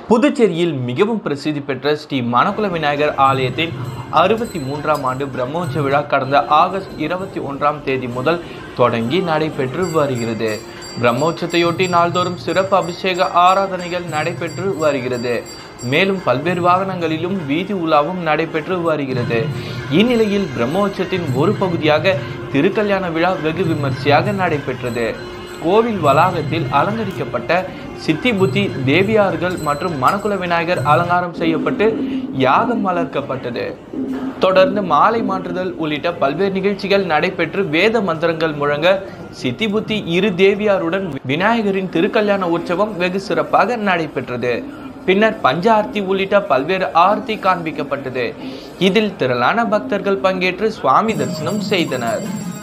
புதுச்சேரியில் மிகவும் பிரசித்தி பெற்ற ஸ்ரீ மணக்குல விநாயகர் ஆலயத்தின் அறுபத்தி மூன்றாம் ஆண்டு பிரம்மோற்சவ விழா கடந்த ஆகஸ்ட் இருபத்தி ஒன்றாம் தேதி முதல் தொடங்கி நடைபெற்று வருகிறது பிரம்மோற்சவத்தையொட்டி நாள்தோறும் சிறப்பு அபிஷேக ஆராதனைகள் நடைபெற்று வருகிறது மேலும் பல்வேறு வாகனங்களிலும் வீதி உலாவும் நடைபெற்று வருகிறது இந்நிலையில் பிரம்மோற்சவத்தின் ஒரு பகுதியாக திருக்கல்யாண விழா வெகு விமர்சையாக நடைபெற்றது கோவில் வளாகத்தில் அலங்கரிக்கப்பட்ட சித்தி புத்தி தேவியார்கள் மற்றும் மணக்குல விநாயகர் அலங்காரம் செய்யப்பட்டு யாகம் வளர்க்கப்பட்டது தொடர்ந்து மாலை மாற்றுதல் உள்ளிட்ட பல்வேறு நிகழ்ச்சிகள் நடைபெற்று வேத மந்திரங்கள் முழங்க சித்தி புத்தி இரு தேவியாருடன் விநாயகரின் திருக்கல்யாண உற்சவம் வெகு சிறப்பாக நடைபெற்றது பின்னர் பஞ்ச ஆர்த்தி உள்ளிட்ட பல்வேறு ஆர்த்தி காண்பிக்கப்பட்டது இதில் திரளான பக்தர்கள் பங்கேற்று சுவாமி தரிசனம் செய்தனர்